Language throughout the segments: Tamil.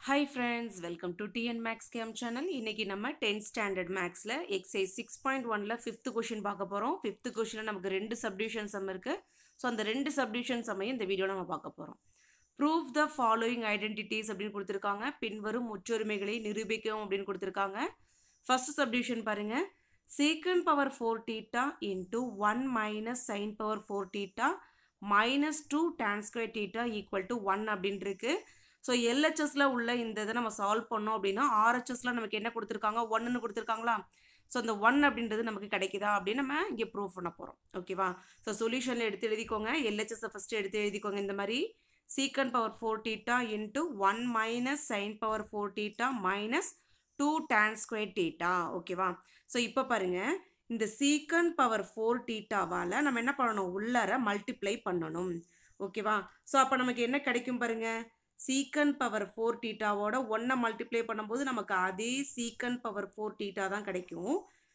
hi friends welcome to TN maths game channel இன்னைக்கு நம்ம டென்த் ஸ்டாண்டர்ட் மேக்ஸில் எக்ஸைஸ் சிக்ஸ் பாயிண்ட் ஒனில் ஃபிஃப்த் கொஷின் பார்க்க போகிறோம் ஃபிஃப்த் கொஷினில் நமக்கு ரெண்டு சப்டிவிஷன் சம் இருக்குது ஸோ அந்த ரெண்டு சப்டிவிஷன் சம்மையும் இந்த வீடியோவில் நம்ம பார்க்க போகிறோம் ப்ரூஃப் த ஃபாலோயிங் ஐடென்டிட்டிஸ் அப்படின்னு கொடுத்துருக்காங்க பின்வரும் முற்றுரிமைகளை நிரூபிக்கவும் அப்படின்னு கொடுத்துருக்காங்க ஃபர்ஸ்ட் சப்டிவிஷன் பாருங்கள் secant power four theta into one minus sine power four theta minus two tan square theta equal to one அப்படின்னு இருக்கு ஸோ எல்ஹெச்எஸ்ல உள்ள இந்த இதை நம்ம சால்வ் பண்ணோம் அப்படின்னா ஆர்ஹெச்எஸ்ல நமக்கு என்ன கொடுத்துருக்காங்க ஒன்னுன்னு கொடுத்துருக்காங்களா ஸோ இந்த ஒன் அப்படின்றது நமக்கு கிடைக்குதா அப்படின்னு நம்ம இங்கே ப்ரூவ் பண்ண போகிறோம் ஓகேவா ஸோ சொல்யூஷனில் எடுத்து எழுதிக்கோங்க எல்ஹெச்எஸ்ஸை ஃபஸ்ட்டு எடுத்து எழுதிக்கோங்க இந்த மாதிரி secant power four theta into one minus sine power four theta minus two tan square theta ஓகேவா ஸோ இப்போ பாருங்க இந்த சீக்கன் பவர் ஃபோர் டீட்டாவால் நம்ம என்ன பண்ணணும் உள்ளார மல்டிப்ளை பண்ணணும் ஓகேவா ஸோ அப்போ நமக்கு என்ன கிடைக்கும் பாருங்க சீக்கன் பவர் ஃபோர் டீட்டாவோட ஒன்றை மல்டிப்ளை பண்ணும்போது நமக்கு அதே சீக்கன் பவர் ஃபோர் டீட்டா தான் கிடைக்கும்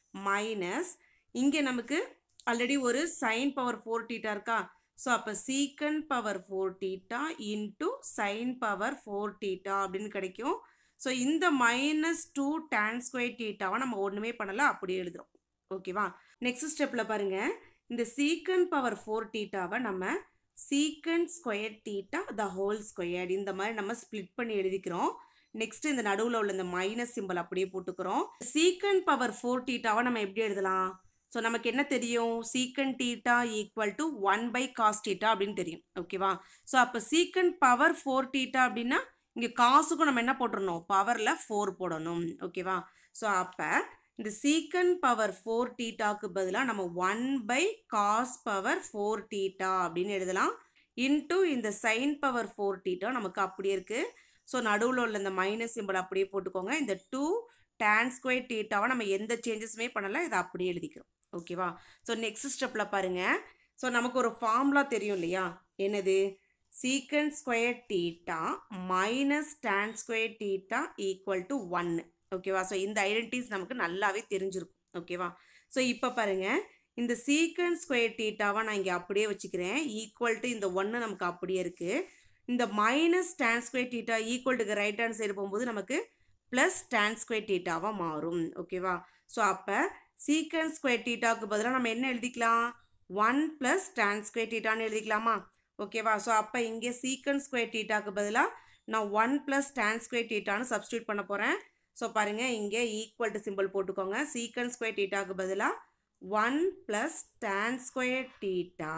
மைனஸ் இங்கே நமக்கு ஆல்ரெடி ஒரு சைன் பவர் ஃபோர் டீட்டா இருக்கா ஸோ அப்போ secant power four theta into sine power four theta அப்படின்னு கிடைக்கும் ஸோ இந்த மைனஸ் டூ tan ஸ்கொயர் டீட்டாவை நம்ம ஒன்றுமே பண்ணலை அப்படியே எழுதுறோம் ஓகேவா நெக்ஸ்ட் ஸ்டெப்பில் பாருங்க இந்த சீக்கன் பவர் ஃபோர் டீட்டாவை நம்ம secant square theta the whole square இந்த மாதிரி நம்ம ஸ்ப்ளிட் பண்ணி எழுதிக்கிறோம் நெக்ஸ்ட் இந்த நடுவில் உள்ள இந்த மைனஸ் சிம்பிள் அப்படியே போட்டுக்கிறோம் சீக்கன் பவர் ஃபோர் டீட்டாவை நம்ம எப்படி எழுதலாம் ஸோ நமக்கு என்ன தெரியும் secant theta equal to one by cos theta அப்படின்னு தெரியும் ஓகேவா ஸோ அப்போ சீக்கன் பவர் ஃபோர் டீட்டா அப்படின்னா இங்கே காசுக்கும் நம்ம என்ன போட்டுடணும் பவரில் ஃபோர் போடணும் ஓகேவா ஸோ அப்போ இந்த சீக்கன் பவர் ஃபோர் டீட்டாக்கு பதிலாக நம்ம one by cos power four theta அப்படின்னு எழுதலாம் இன்ட்டு இந்த சைன் பவர் ஃபோர் டீட்டா நமக்கு அப்படியே இருக்குது ஸோ நடுவில் உள்ள இந்த மைனஸ் சிம்பிள் அப்படியே போட்டுக்கோங்க இந்த டூ tan ஸ்கொயர் டீட்டாவை நம்ம எந்த சேஞ்சஸுமே பண்ணலை இதை அப்படியே எழுதிக்கிறோம் ஓகேவா ஸோ நெக்ஸ்ட் ஸ்டெப்பில் பாருங்கள் ஸோ நமக்கு ஒரு ஃபார்முலா தெரியும் இல்லையா என்னது secant square theta minus tan square theta equal to ஒன்று ஓகேவா ஸோ இந்த ஐடென்டிட்டிஸ் நமக்கு நல்லாவே தெரிஞ்சிருக்கும் ஓகேவா ஸோ இப்போ பாருங்க இந்த சீக்கன் ஸ்கொயர் டீட்டாவை நான் இங்கே அப்படியே வச்சுக்கிறேன் ஈக்குவல் டு இந்த ஒன்று நமக்கு அப்படியே இருக்குது இந்த minus tan square theta equal டுக்கு ரைட் ஹேண்ட் சைடு போகும்போது நமக்கு ப்ளஸ் tan ஸ்கொயர் டீட்டாவாக மாறும் ஓகேவா ஸோ அப்போ சீக்கன் ஸ்கொயர் டீட்டாவுக்கு பதிலாக நம்ம என்ன எழுதிக்கலாம் ஒன் ப்ளஸ் tan ஸ்கொயர் டீட்டான்னு எழுதிக்கலாமா ஓகேவா ஸோ அப்போ இங்கே சீக்கன் ஸ்கொயர் டீட்டாக்கு பதிலாக நான் ஒன் ப்ளஸ் tan ஸ்கொயர் டீட்டான்னு சப்ஸ்டியூட் பண்ண போகிறேன் ஸோ பாருங்கள் இங்கே ஈக்குவல் டு சிம்பிள் போட்டுக்கோங்க சீக்கன் ஸ்கொயர் டீட்டாக்கு பதிலாக one plus tan square theta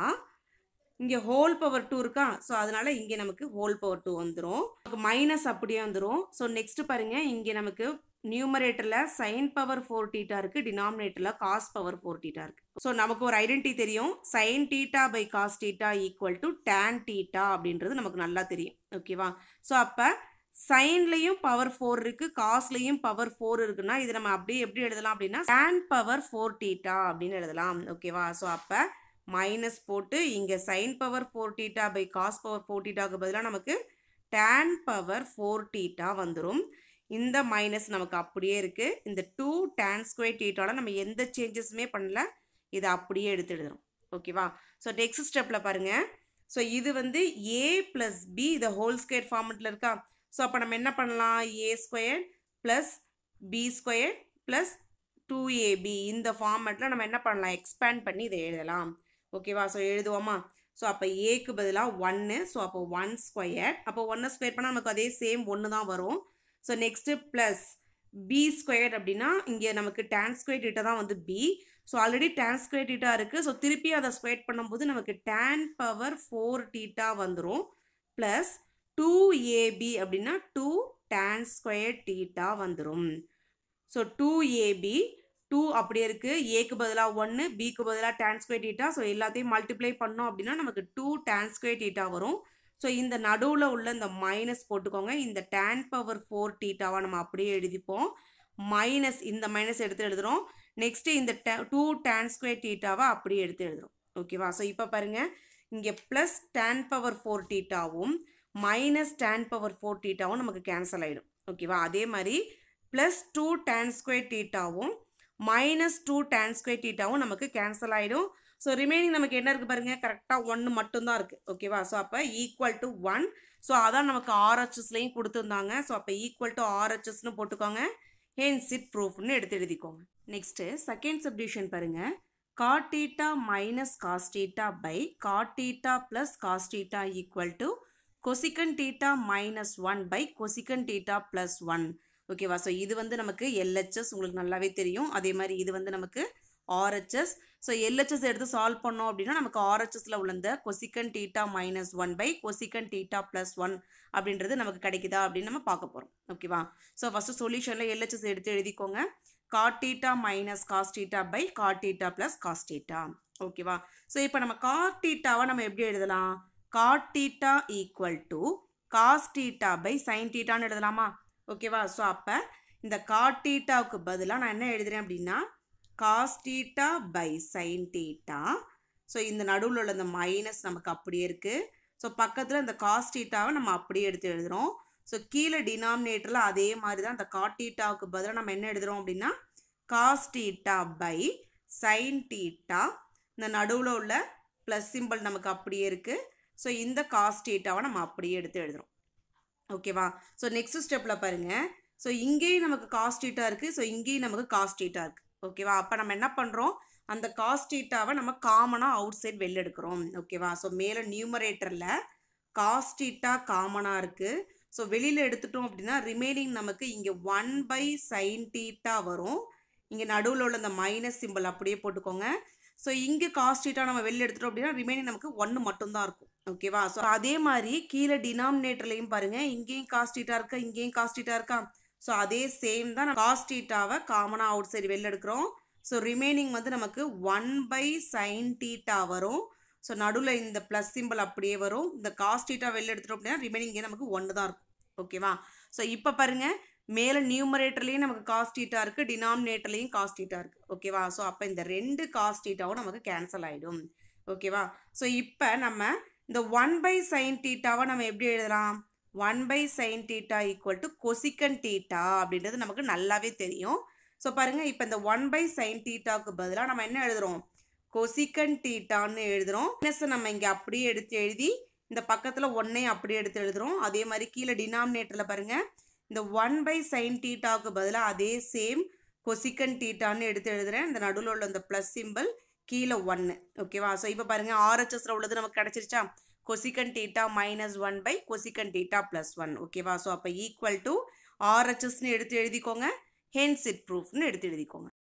இங்கே ஹோல் பவர் டூ இருக்கா ஸோ அதனால் இங்கே நமக்கு ஹோல் பவர் டூ வந்துடும் நமக்கு மைனஸ் அப்படியே வந்துடும் ஸோ நெக்ஸ்ட் பாருங்கள் இங்கே நமக்கு நியூமரேட்டரில் சைன் பவர் ஃபோர் டீட்டா இருக்குது டினாமினேட்டரில் காஸ் பவர் ஃபோர் டீட்டா இருக்குது ஸோ நமக்கு ஒரு ஐடென்டி தெரியும் sine theta by cos theta equal to tan theta அப்படின்றது நமக்கு நல்லா தெரியும் ஓகேவா ஸோ அப்போ சைன்லையும் பவர் ஃபோர் இருக்குது காஸ்லையும் பவர் ஃபோர் இருக்குன்னா இது நம்ம அப்படியே எப்படி எழுதலாம் அப்படின்னா டேன் பவர் ஃபோர் டீட்டா அப்படின்னு எழுதலாம் ஓகேவா ஸோ அப்போ மைனஸ் போட்டு இங்கே sine power four theta by cos power four டீட்டாக்கு பதிலாக நமக்கு டேன் பவர் ஃபோர் டீட்டா வந்துடும் இந்த மைனஸ் நமக்கு அப்படியே இருக்குது இந்த டூ டேன் ஸ்கொயர் டீட்டாவில் நம்ம எந்த சேஞ்சஸுமே பண்ணல இதை அப்படியே எடுத்து எழுதுறோம் ஓகேவா ஸோ நெக்ஸ்ட் ஸ்டெப்பில் பாருங்கள் ஸோ இது வந்து ஏ ப்ளஸ் பி இந்த ஹோல் ஸ்கொயர் ஃபார்மெட்டில் இருக்கா ஸோ அப்போ நம்ம என்ன பண்ணலாம் A square plus B square plus two AB இந்த ஃபார்மெட்டில் நம்ம என்ன பண்ணலாம் எக்ஸ்பேண்ட் பண்ணி இதை எழுதலாம் ஓகேவா ஸோ எழுதுவோமா ஸோ அப்போ ஏக்கு பதிலாக ஒன்று ஸோ அப்போ ஒன் ஸ்கொயர் அப்போ ஒன்று ஸ்கொயர் பண்ணால் நமக்கு அதே சேம் ஒன்று தான் வரும் so next plus B square அப்படின்னா இங்கே நமக்கு டேன் ஸ்கொயர் டீட்டா தான் வந்து B so already tan square theta இருக்குது ஸோ திருப்பி அதை ஸ்கொயர் பண்ணும்போது நமக்கு டேன் பவர் ஃபோர் டீட்டா வந்துடும் ப்ளஸ் டூ ஏபி அப்படின்னா டூ டேன் ஸ்கொயர் டீட்டா வந்துடும் ஸோ டூ ஏபி டூ அப்படியே இருக்குது ஏக்கு பதிலாக ஒன்று பிக்கு பதிலாக டேன் ஸ்கொயர் டீட்டா ஸோ எல்லாத்தையும் மல்டிப்ளை பண்ணோம் அப்படின்னா நமக்கு டூ டேன் ஸ்கொயர் டீட்டா வரும் ஸோ இந்த நடுவில் உள்ள இந்த மைனஸ் போட்டுக்கோங்க இந்த டேன் பவர் ஃபோர் டீட்டாவை நம்ம அப்படியே எழுதிப்போம் மைனஸ் இந்த மைனஸ் எடுத்து எழுதுகிறோம் நெக்ஸ்ட்டு இந்த டூ டேன் ஸ்கொயர் டீட்டாவை அப்படியே எடுத்து எழுதுகிறோம் ஓகேவா ஸோ இப்போ பாருங்கள் இங்கே ப்ளஸ் டேன் பவர் ஃபோர் டீட்டாவும் மைனஸ் டேன் பவர் ஃபோர் டீட்டாவும் நமக்கு கேன்சல் ஆகிடும் ஓகேவா அதே மாதிரி ப்ளஸ் டூ டேன் ஸ்கொயர் டீட்டாவும் மைனஸ் டூ டேன் ஸ்கொயர் டீட்டாவும் நமக்கு கேன்சல் ஆகிடும் ஸோ ரிமைனிங் நமக்கு என்ன இருக்குது பாருங்க கரெக்டாக ஒன்று மட்டும்தான் இருக்குது ஓகேவா ஸோ அப்போ ஈக்குவல் டு ஒன் ஸோ அதான் நமக்கு ஆர்ஹெச்எஸ்லையும் கொடுத்துருந்தாங்க ஸோ அப்போ ஈக்குவல் டு ஆர்ஹெச்எஸ்னு போட்டுக்கோங்க ஹென்ஸ் இட் ப்ரூஃப்னு எடுத்து எழுதிக்கோங்க நெக்ஸ்ட்டு செகண்ட் சப்டிவிஷன் பாருங்க cot theta minus cos theta by cot theta plus cos theta equal to cosecant theta minus one by cosecant theta plus one ஓகேவா ஸோ இது வந்து நமக்கு எல்ஹெச்எஸ் உங்களுக்கு நல்லாவே தெரியும் அதே மாதிரி இது வந்து நமக்கு ஆர்ஹெச்எஸ் ஸோ எல்ஹெச்எஸ் எடுத்து சால்வ் பண்ணோம் அப்படின்னா நமக்கு ஆர்ஹெச்எஸ்ல உள்ள இந்த cosecant theta minus one by cosecant theta plus one அப்படின்றது நமக்கு கிடைக்குதா அப்படின்னு நம்ம பார்க்க போகிறோம் ஓகேவா ஸோ ஃபஸ்ட்டு சொல்யூஷனில் எல்ஹெச்எஸ் எடுத்து எழுதிக்கோங்க cot theta minus cos theta by cot theta plus cos theta ஓகேவா ஸோ இப்போ நம்ம காட்டீட்டாவை நம்ம எப்படி எழுதலாம் cot theta equal to cos theta by sine டீட்டான்னு எழுதலாமா ஓகேவா ஸோ அப்போ இந்த காட்டீட்டாவுக்கு பதிலாக நான் என்ன எழுதுறேன் அப்படின்னா cos theta by sine theta so இந்த நடுவில் உள்ள இந்த மைனஸ் நமக்கு அப்படியே இருக்குது ஸோ பக்கத்தில் இந்த காஸ்டீட்டாவை நம்ம அப்படியே எடுத்து எழுதுகிறோம் ஸோ கீழே டினாமினேட்டரில் அதே மாதிரி தான் இந்த காட்டீட்டாவுக்கு பதிலாக நம்ம என்ன எழுதுகிறோம் அப்படின்னா காஸ்டீட்டா பை சைன் டீட்டா இந்த நடுவில் உள்ள ப்ளஸ் சிம்பிள் நமக்கு அப்படியே இருக்குது ஸோ இந்த காஸ்டீட்டாவை நம்ம அப்படியே எடுத்து எழுதுகிறோம் ஓகேவா ஸோ நெக்ஸ்ட் ஸ்டெப்பில் பாருங்கள் ஸோ இங்கேயும் நமக்கு காஸ்டீட்டா இருக்குது ஸோ இங்கேயும் நமக்கு காஸ்டீட்டா இருக்குது ஓகேவா அப்போ நம்ம என்ன பண்ணுறோம் அந்த காஸ்டீட்டாவை நம்ம காமனாக அவுட் சைட் வெளில எடுக்கிறோம் ஓகேவா ஸோ மேலே நியூமரேட்டரில் காஸ்டீட்டா காமனாக இருக்குது ஸோ வெளியில் எடுத்துட்டோம் அப்படின்னா ரிமைனிங் நமக்கு இங்கே ஒன் பை சைன் டீட்டா வரும் இங்கே நடுவில் உள்ள இந்த மைனஸ் சிம்பிள் அப்படியே போட்டுக்கோங்க ஸோ இங்கே காஸ்டீட்டா நம்ம வெளில எடுத்துட்டோம் அப்படின்னா ரிமைனிங் நமக்கு ஒன்று மட்டும்தான் இருக்கும் ஓகேவா ஸோ அதே மாதிரி கீழே டினாமினேட்டர்லையும் பாருங்கள் இங்கேயும் காஸ்டீட்டா இருக்கா இங்கேயும் காஸ்டீட்டா இருக்கா ஸோ அதே சேம் தான் காஸ்டீட்டாவை காமனாக அவுட் சைடு வெளில எடுக்கிறோம் ஸோ ரிமைனிங் வந்து நமக்கு ஒன் பை சைன் டீட்டா வரும் ஸோ நடுவில் இந்த ப்ளஸ் சிம்பிள் அப்படியே வரும் இந்த காஸ்டீட்டா வெளில எடுத்துட்டோம் அப்படின்னா ரிமைனிங் நமக்கு ஒன்று தான் இருக்கும் ஓகேவா ஸோ இப்போ பாருங்கள் மேலே நியூமரேட்டர்லேயும் நமக்கு காஸ்டீட்டா இருக்குது டினாமினேட்டர்லேயும் காஸ்டீட்டா இருக்குது ஓகேவா ஸோ அப்போ இந்த ரெண்டு காஸ்டீட்டாவும் நமக்கு கேன்சல் ஆகிடும் ஓகேவா ஸோ இப்போ நம்ம இந்த ஒன் பை சைன் டீட்டாவை நம்ம எப்படி எழுதலாம் one by sine theta equal to cosecant theta அப்படின்றது நமக்கு நல்லாவே தெரியும் ஸோ பாருங்கள் இப்போ இந்த ஒன் பை சைன் டீட்டாவுக்கு பதிலாக நம்ம என்ன எழுதுகிறோம் கொசிக்கன் டீட்டான்னு எழுதுகிறோம் மைனஸை நம்ம இங்கே அப்படியே எடுத்து எழுதி இந்த பக்கத்தில் ஒன்னையும் அப்படியே எடுத்து எழுதுகிறோம் அதே மாதிரி கீழே டினாமினேட்டரில் பாருங்கள் இந்த ஒன் பை சைன் டீட்டாவுக்கு பதிலாக அதே சேம் கொசிக்கன் டீட்டான்னு எடுத்து எழுதுகிறேன் இந்த நடுவில் உள்ள இந்த ப்ளஸ் சிம்பிள் கீழே ஒன்று ஓகேவா ஸோ இப்போ பாருங்கள் ஆர்ஹெச்எஸில் உள்ளது நமக்கு கிடச்சிருச்சா cosecant theta minus one by cosecant theta plus one ஓகேவா ஸோ அப்போ ஈக்குவல் டு ஆர்ஹெச்எஸ்னு எடுத்து எழுதிக்கோங்க ஹென்ஸ் இட் ப்ரூஃப்னு எடுத்து எழுதிக்கோங்க